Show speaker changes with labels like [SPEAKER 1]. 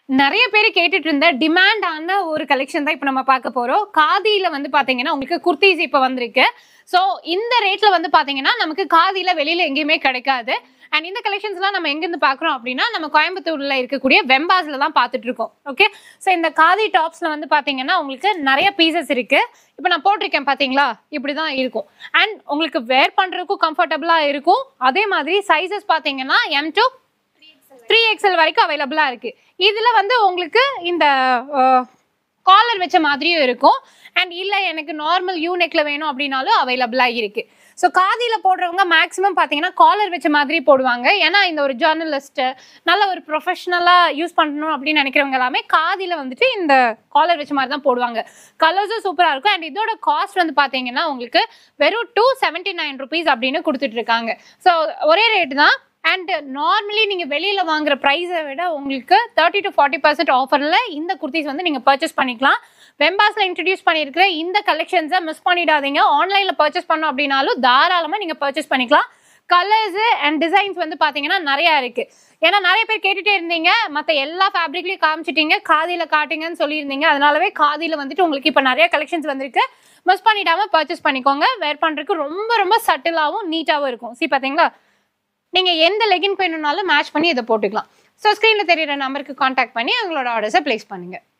[SPEAKER 1] நிறைய பேர் கேட்டுட்டு இருந்த டிமாண்டான ஒரு கலெக்ஷன் தான் இப்போ நம்ம பார்க்க போறோம் காதியில வந்து பாத்தீங்கன்னா உங்களுக்கு குர்த்திஸ் இப்போ வந்திருக்கு ஸோ இந்த ரேட்ல வந்து பாத்தீங்கன்னா நமக்கு காதியில வெளியில எங்கேயுமே கிடைக்காது அண்ட் இந்த கலெக்ஷன்ஸ்லாம் நம்ம எங்கேருந்து பார்க்குறோம் அப்படின்னா நம்ம கோயம்புத்தூர்ல இருக்கக்கூடிய வெம்பாஸ்ல தான் பார்த்துட்டு இருக்கோம் ஓகே ஸோ இந்த காதி டாப்ஸ்ல வந்து பாத்தீங்கன்னா உங்களுக்கு நிறைய பீசஸ் இருக்கு இப்போ நான் போட்டிருக்கேன் பாத்தீங்களா இப்படி தான் இருக்கும் அண்ட் உங்களுக்கு வேர் பண்றதுக்கும் கம்ஃபர்டபுளா இருக்கும் அதே மாதிரி சைஸஸ் பாத்தீங்கன்னா எம் டூ த்ரீ எக்ஸல் வரைக்கும் அவைலபிளாக இருக்கு இதுல வந்து உங்களுக்கு இந்த காலர் வச்ச மாதிரியும் இருக்கும் அண்ட் இல்லை எனக்கு நார்மல் யூ நெக்ல வேணும் அப்படின்னாலும் அவைலபிளாக இருக்கு ஸோ காதியில் போடுறவங்க மேக்ஸிமம் பார்த்தீங்கன்னா காலர் வச்ச மாதிரி போடுவாங்க ஏன்னா இந்த ஒரு ஜேர்னலிஸ்ட் நல்ல ஒரு ப்ரொஃபஷ்னலாக யூஸ் பண்ணணும் அப்படின்னு நினைக்கிறவங்க எல்லாமே காதியில் வந்துட்டு இந்த காலர் வச்ச மாதிரி தான் போடுவாங்க கலர்ஸும் சூப்பராக இருக்கும் அண்ட் இதோட காஸ்ட் வந்து பார்த்தீங்கன்னா உங்களுக்கு வெறும் டூ செவன்ட்டி நைன் ருபீஸ் அப்படின்னு கொடுத்துட்டு இருக்காங்க ஸோ ஒரே ரேட் தான் அண்ட் நார்மலி நீங்கள் வெளியில் வாங்குற ப்ரைஸை விட உங்களுக்கு தேர்ட்டி டு ஃபார்ட்டி பர்சன்ட் ஆஃபரில் இந்த குர்த்திஸ் வந்து நீங்கள் பர்ச்சேஸ் பண்ணிக்கலாம் வெம்பாஸில் இன்ட்ரடியூஸ் பண்ணியிருக்கிற இந்த கலெக்ஷன்ஸை மிஸ் பண்ணிடாதீங்க ஆன்லைனில் பர்ச்சேஸ் பண்ணோம் அப்படின்னாலும் தாராளமாக நீங்கள் பர்ச்சேஸ் பண்ணிக்கலாம் கலர்ஸு அண்ட் டிசைன்ஸ் வந்து பார்த்தீங்கன்னா நிறையா இருக்குது ஏன்னா நிறைய பேர் கேட்டுட்டே இருந்தீங்க மற்ற எல்லா ஃபேப்ரிக்லையும் காமிச்சிட்டீங்க காதியில் காட்டுங்கன்னு சொல்லியிருந்தீங்க அதனாலவே காதியில் வந்துட்டு உங்களுக்கு இப்போ நிறைய கலெக்ஷன்ஸ் வந்திருக்கு மிஸ் பண்ணிடாமல் பர்ச்சேஸ் பண்ணிக்கோங்க வேர் பண்ணுறதுக்கு ரொம்ப ரொம்ப சட்டிலாகவும் நீட்டாகவும் இருக்கும் சி பார்த்தீங்களா நீங்கள் எந்த லெகின் வேணும்னாலும் மேட்ச் பண்ணி இதை போட்டுக்கலாம் ஸோ ஸ்க்ரீனில் தெரியுற நம்பருக்கு காண்டாக்ட் பண்ணி உங்களோட ஆர்டர்ஸை ப்ளேஸ் பண்ணுங்கள்